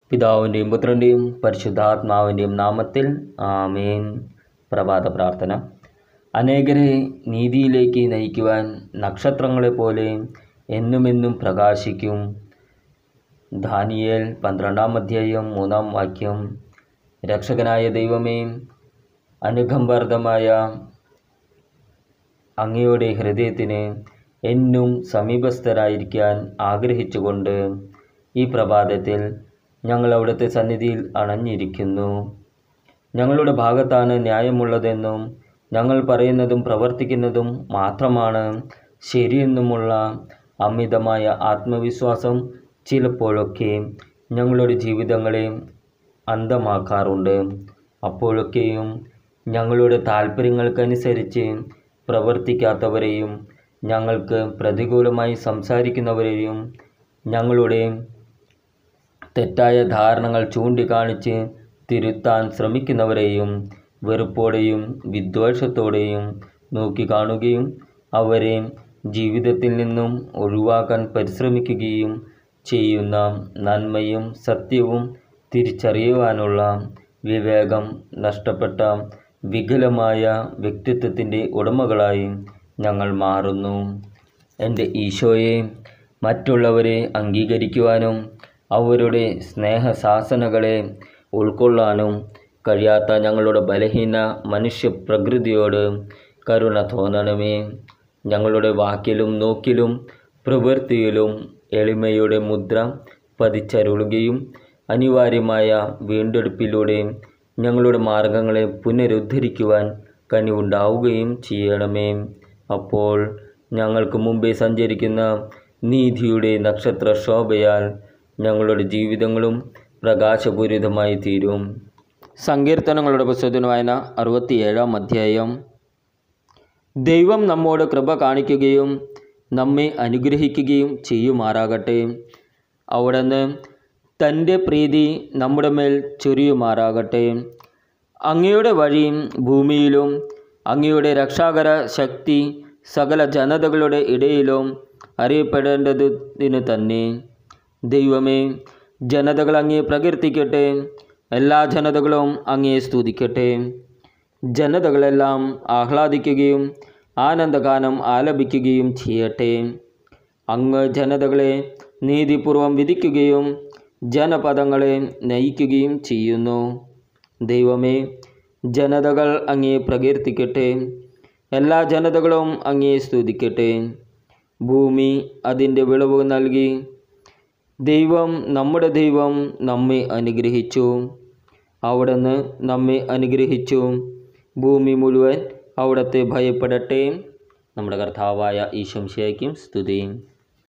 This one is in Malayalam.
പിതാവിൻ്റെയും പുത്രൻ്റെയും പരിശുദ്ധാത്മാവിൻ്റെയും നാമത്തിൽ ആമേൻ പ്രഭാത പ്രാർത്ഥന അനേകരെ നീതിയിലേക്ക് നയിക്കുവാൻ നക്ഷത്രങ്ങളെപ്പോലെ എന്നുമെന്നും പ്രകാശിക്കും ദാനിയേൽ പന്ത്രണ്ടാം അധ്യായം മൂന്നാം വാക്യം രക്ഷകനായ ദൈവമേ അനുകമ്പാർദ്ധമായ അങ്ങയുടെ ഹൃദയത്തിന് എന്നും സമീപസ്ഥരായിരിക്കാൻ ആഗ്രഹിച്ചുകൊണ്ട് ഈ പ്രഭാതത്തിൽ ഞങ്ങൾ അവിടുത്തെ സന്നിധിയിൽ അണഞ്ഞിരിക്കുന്നു ഞങ്ങളുടെ ഭാഗത്താണ് ന്യായമുള്ളതെന്നും ഞങ്ങൾ പറയുന്നതും പ്രവർത്തിക്കുന്നതും മാത്രമാണ് ശരിയെന്നുമുള്ള അമിതമായ ആത്മവിശ്വാസം ചിലപ്പോഴൊക്കെ ഞങ്ങളുടെ ജീവിതങ്ങളെ അന്ധമാക്കാറുണ്ട് അപ്പോഴൊക്കെയും ഞങ്ങളുടെ താല്പര്യങ്ങൾക്കനുസരിച്ച് പ്രവർത്തിക്കാത്തവരെയും ഞങ്ങൾക്ക് പ്രതികൂലമായി സംസാരിക്കുന്നവരെയും ഞങ്ങളുടെ തെറ്റായ ധാരണകൾ ചൂണ്ടിക്കാണിച്ച് തിരുത്താൻ ശ്രമിക്കുന്നവരെയും വെറുപ്പോടെയും വിദ്വേഷത്തോടെയും നോക്കിക്കാണുകയും അവരെ ജീവിതത്തിൽ നിന്നും ഒഴിവാക്കാൻ പരിശ്രമിക്കുകയും ചെയ്യുന്ന നന്മയും സത്യവും തിരിച്ചറിയുവാനുള്ള വിവേകം നഷ്ടപ്പെട്ട വികലമായ വ്യക്തിത്വത്തിൻ്റെ ഉടമകളായി ഞങ്ങൾ മാറുന്നു എൻ്റെ ഈശോയെ മറ്റുള്ളവരെ അംഗീകരിക്കുവാനും അവരുടെ സ്നേഹശാസനകളെ ഉൾക്കൊള്ളാനും കഴിയാത്ത ഞങ്ങളുടെ ബലഹീന മനുഷ്യ പ്രകൃതിയോട് കരുണ തോന്നണമേ ഞങ്ങളുടെ വാക്കിലും നോക്കിലും പ്രവൃത്തിയിലും എളിമയുടെ മുദ്ര പതിച്ചരുളുകയും അനിവാര്യമായ വീണ്ടെടുപ്പിലൂടെ ഞങ്ങളുടെ മാർഗങ്ങളെ പുനരുദ്ധരിക്കുവാൻ കനിവുണ്ടാവുകയും ചെയ്യണമേ അപ്പോൾ ഞങ്ങൾക്ക് മുമ്പേ സഞ്ചരിക്കുന്ന നീതിയുടെ നക്ഷത്ര ശോഭയാൽ ഞങ്ങളുടെ ജീവിതങ്ങളും പ്രകാശപൂരിതമായി തീരും സങ്കീർത്തനങ്ങളുടെ പുസ്തകത്തിന് വായന അറുപത്തിയേഴാം അധ്യായം ദൈവം നമ്മോട് കൃപ കാണിക്കുകയും നമ്മെ അനുഗ്രഹിക്കുകയും ചെയ്യുമാറാകട്ടെ അവിടുന്ന് തൻ്റെ പ്രീതി നമ്മുടെ മേൽ ചൊരിയുമാറാകട്ടെ അങ്ങയുടെ വഴി ഭൂമിയിലും അങ്ങയുടെ രക്ഷാകര ശക്തി സകല ജനതകളുടെ ഇടയിലും അറിയപ്പെടേണ്ടതിന് തന്നെ ദൈവമേ ജനതകൾ അങ്ങേ പ്രകീർത്തിക്കട്ടെ എല്ലാ ജനതകളും അങ്ങേ സ്തുതിക്കട്ടെ ജനതകളെല്ലാം ആഹ്ലാദിക്കുകയും ആനന്ദഗാനം ആലപിക്കുകയും ചെയ്യട്ടെ അങ്ങ് ജനതകളെ നീതിപൂർവം വിധിക്കുകയും ജനപദങ്ങളെ നയിക്കുകയും ചെയ്യുന്നു ദൈവമേ ജനതകൾ അങ്ങേ പ്രകീർത്തിക്കട്ടെ എല്ലാ ജനതകളും അങ്ങേ സ്തുതിക്കട്ടെ ഭൂമി അതിൻ്റെ വിളവ് നൽകി ദൈവം നമ്മുടെ ദൈവം നമ്മെ അനുഗ്രഹിച്ചു അവിടുന്ന് നമ്മെ അനുഗ്രഹിച്ചു ഭൂമി മുഴുവൻ അവിടുത്തെ ഭയപ്പെടട്ടെ നമ്മുടെ കർത്താവായ ഈശംശയ്ക്കും സ്തുതി